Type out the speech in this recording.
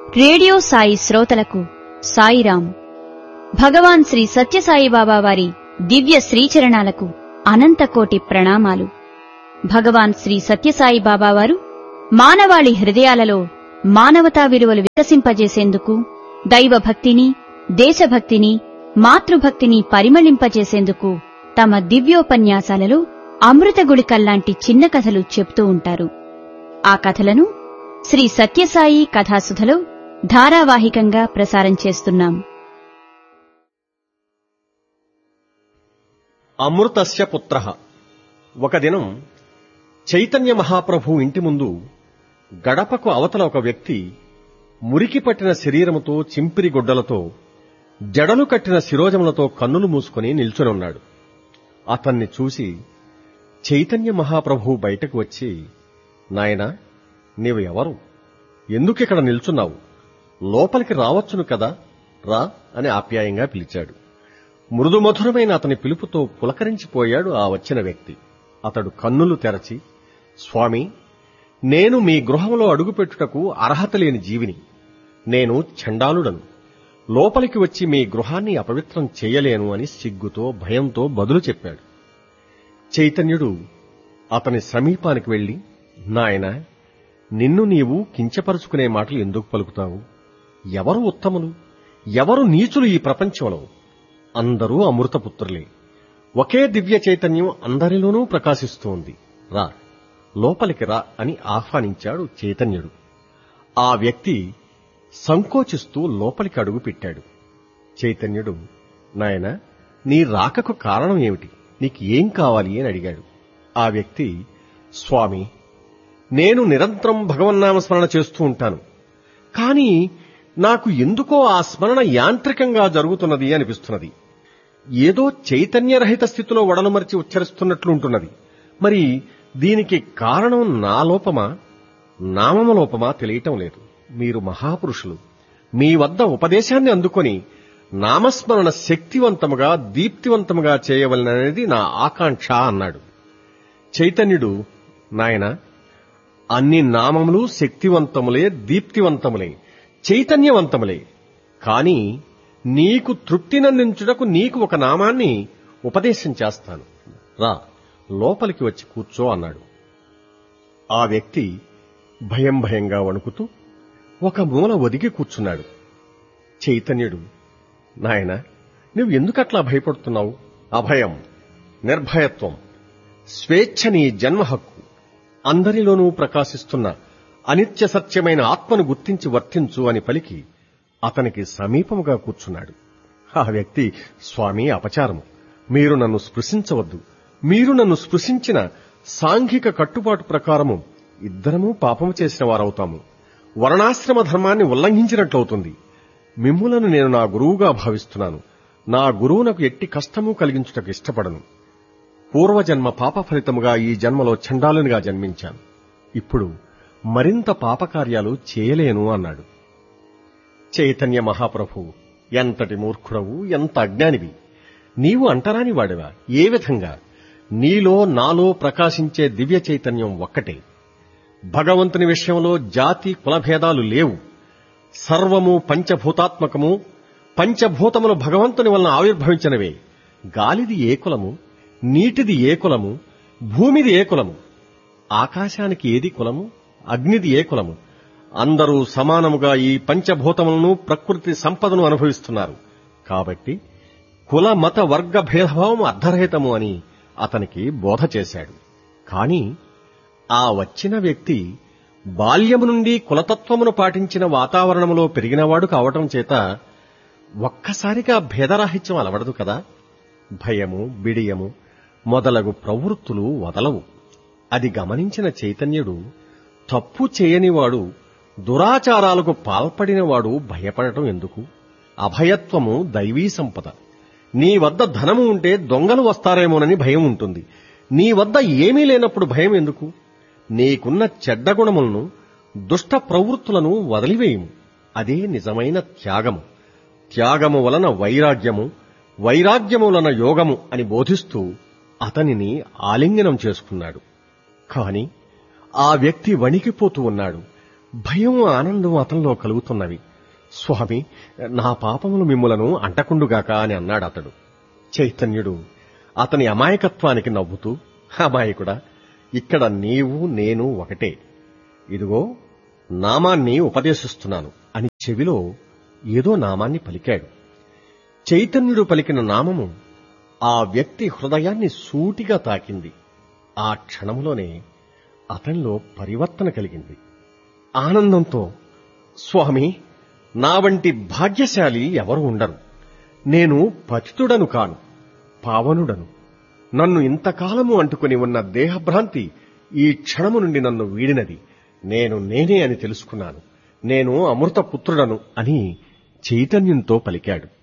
radio Sai శ్రోతలకు సాయిరాం భగవాన్ శ్రీ సత్యసాయిబాబా వారి దివ్య శ్రీచరణాలకు అనంతకోటి ప్రణామాలు భగవాన్ శ్రీ సత్యసాయి బాబా వారు మానవాళి హృదయాలలో మానవతా విలువలు వికసింపజేసేందుకు దైవభక్తిని దేశభక్తిని మాతృభక్తిని పరిమళింపజేసేందుకు తమ దివ్యోపన్యాసాలలో అమృత గుళికల్లాంటి చిన్న కథలు చెప్తూ ఉంటారు ఆ కథలను శ్రీ సత్యసాయి కథాసుధలో ధారావాహికంగా ప్రసారం చేస్తున్నాం అమృతస్య పుత్ర ఒక దినం చైతన్య మహాప్రభు ఇంటి ముందు గడపకు అవతల ఒక వ్యక్తి మురికి పట్టిన శరీరముతో చింపిరి గుడ్డలతో జడలు కట్టిన శిరోజములతో కన్నులు మూసుకుని నిల్చునున్నాడు అతన్ని చూసి చైతన్య మహాప్రభు బయటకు వచ్చి నాయనా నీవు ఎవరు ఎందుకిక్కడ నిల్చున్నావు లోపలికి రావచ్చును కదా రా అని ఆప్యాయంగా పిలిచాడు మృదుమధురమైన అతని పిలుపుతో పులకరించిపోయాడు ఆ వచ్చిన వ్యక్తి అతడు కన్నులు తెరచి స్వామి నేను మీ గృహంలో అడుగుపెట్టుటకు అర్హత లేని జీవిని నేను చండాలుడను లోపలికి వచ్చి మీ గృహాన్ని అపవిత్రం చేయలేను అని సిగ్గుతో భయంతో బదులు చెప్పాడు చైతన్యుడు అతని సమీపానికి వెళ్లి నాయన నిన్ను నీవు కించపరుచుకునే మాటలు ఎందుకు పలుకుతావు ఎవరు ఉత్తములు ఎవరు నీచులు ఈ ప్రపంచంలో అందరూ అమృతపుత్రులే ఒకే దివ్య చైతన్యం అందరిలోనూ ప్రకాశిస్తోంది రా లోపలికి రా అని ఆహ్వానించాడు చైతన్యుడు ఆ వ్యక్తి సంకోచిస్తూ లోపలికి అడుగు పెట్టాడు చైతన్యుడు నాయన నీ రాకకు కారణం ఏమిటి నీకు ఏం కావాలి అని అడిగాడు ఆ వ్యక్తి స్వామి నేను నిరంతరం భగవన్నామ స్మరణ చేస్తూ ఉంటాను కానీ నాకు ఎందుకో ఆ స్మరణ యాంత్రికంగా జరుగుతున్నది అనిపిస్తున్నది ఏదో చైతన్యరహిత స్థితిలో వడలుమరిచి ఉచ్చరిస్తున్నట్లుంటున్నది మరి దీనికి కారణం నా లోపమా నామమ లోపమా తెలియటం లేదు మీరు మహాపురుషులు మీ వద్ద ఉపదేశాన్ని అందుకొని నామస్మరణ శక్తివంతముగా దీప్తివంతముగా చేయవలననేది నా ఆకాంక్ష అన్నాడు చైతన్యుడు నాయన అన్ని నామములు శక్తివంతములే దీప్తివంతములే చైతన్యవంతములే కాని నీకు తృప్తినందించుటకు నీకు ఒక నామాన్ని ఉపదేశం చేస్తాను రా లోపలికి వచ్చి కూర్చో అన్నాడు ఆ వ్యక్తి భయం భయంగా వణుకుతూ ఒక మూల ఒదిగి కూర్చున్నాడు చైతన్యుడు నాయన నువ్వు ఎందుకట్లా భయపడుతున్నావు అభయం నిర్భయత్వం స్వేచ్ఛ నీ జన్మ హక్కు అందరిలోనూ ప్రకాశిస్తున్న అనిత్య సత్యమైన ఆత్మను గుర్తించి వర్తించు అని పలికి అతనికి సమీపముగా కూర్చున్నాడు ఆ వ్యక్తి స్వామి అపచారము మీరు నన్ను స్పృశించవద్దు మీరు నన్ను స్పృశించిన సాంఘిక కట్టుబాటు ప్రకారము ఇద్దరమూ పాపము చేసిన వారవుతాము వర్ణాశ్రమ ధర్మాన్ని ఉల్లంఘించినట్లవుతుంది మిమ్ములను నేను నా గురువుగా భావిస్తున్నాను నా గురువునకు ఎట్టి కష్టము కలిగించుటకు ఇష్టపడను పూర్వజన్మ పాప ఫలితముగా ఈ జన్మలో చండాలునిగా జన్మించాను ఇప్పుడు మరింత పాపకార్యాలు చేయలేను అన్నాడు చైతన్య మహాప్రభు ఎంతటి మూర్ఖుడవు ఎంత అజ్ఞానివి నీవు అంటరాని వాడివా ఏ విధంగా నీలో నాలో ప్రకాశించే దివ్య చైతన్యం ఒక్కటే భగవంతుని విషయంలో జాతి కులభేదాలు లేవు సర్వము పంచభూతాత్మకము పంచభూతములు భగవంతుని వలన ఆవిర్భవించినవే గాలిది ఏ కులము నీటిది ఏ కులము భూమిది ఏ కులము ఆకాశానికి ఏది కులము అగ్నిది ఏ కులము అందరూ సమానముగా ఈ పంచభూతములను ప్రకృతి సంపదను అనుభవిస్తున్నారు కాబట్టి కుల మత వర్గ భేదభావం అర్ధరహితము అని అతనికి బోధ చేశాడు కాని ఆ వచ్చిన వ్యక్తి బాల్యము నుండి కులతత్వమును పాటించిన వాతావరణములో పెరిగినవాడు కావటం చేత ఒక్కసారిగా భేదరాహిత్యం అలవడదు కదా భయము బిడియము మొదలగు ప్రవృత్తులు వదలవు అది గమనించిన చైతన్యుడు తప్పు చేయనివాడు దురాచారాలకు పాల్పడినవాడు భయపడటం ఎందుకు అభయత్వము దైవీ సంపద నీ వద్ద ధనము ఉంటే దొంగలు వస్తారేమోనని భయం ఉంటుంది నీ వద్ద ఏమీ లేనప్పుడు భయం ఎందుకు నీకున్న చెడ్డ గుణములను దుష్ట ప్రవృత్తులను వదిలివేయము అదే నిజమైన త్యాగము త్యాగము వలన వైరాగ్యము వైరాగ్యము వలన యోగము అని బోధిస్తూ అతనిని ఆలింగనం చేసుకున్నాడు కాని ఆ వ్యక్తి వణికిపోతూ ఉన్నాడు భయం ఆనందం అతనిలో కలుగుతున్నవి స్వామి నా పాపములు మిమ్ములను అంటకుండుగాక అని అన్నాడు అతడు చైతన్యుడు అతని అమాయకత్వానికి నవ్వుతూ అమాయకుడా ఇక్కడ నీవు నేను ఒకటే ఇదిగో నామాన్ని ఉపదేశిస్తున్నాను అని చెవిలో ఏదో నామాన్ని పలికాడు చైతన్యుడు పలికిన నామము ఆ వ్యక్తి హృదయాన్ని సూటిగా తాకింది ఆ క్షణములోనే అతనిలో పరివర్తన కలిగింది ఆనందంతో స్వామి నా వంటి భాగ్యశాలి ఎవరు ఉండరు నేను పతితుడను కాను పావనుడను నన్ను ఇంతకాలము అంటుకుని ఉన్న దేహభ్రాంతి ఈ క్షణము నుండి నన్ను వీడినది నేను నేనే అని తెలుసుకున్నాను నేను అమృత పుత్రుడను అని చైతన్యంతో పలికాడు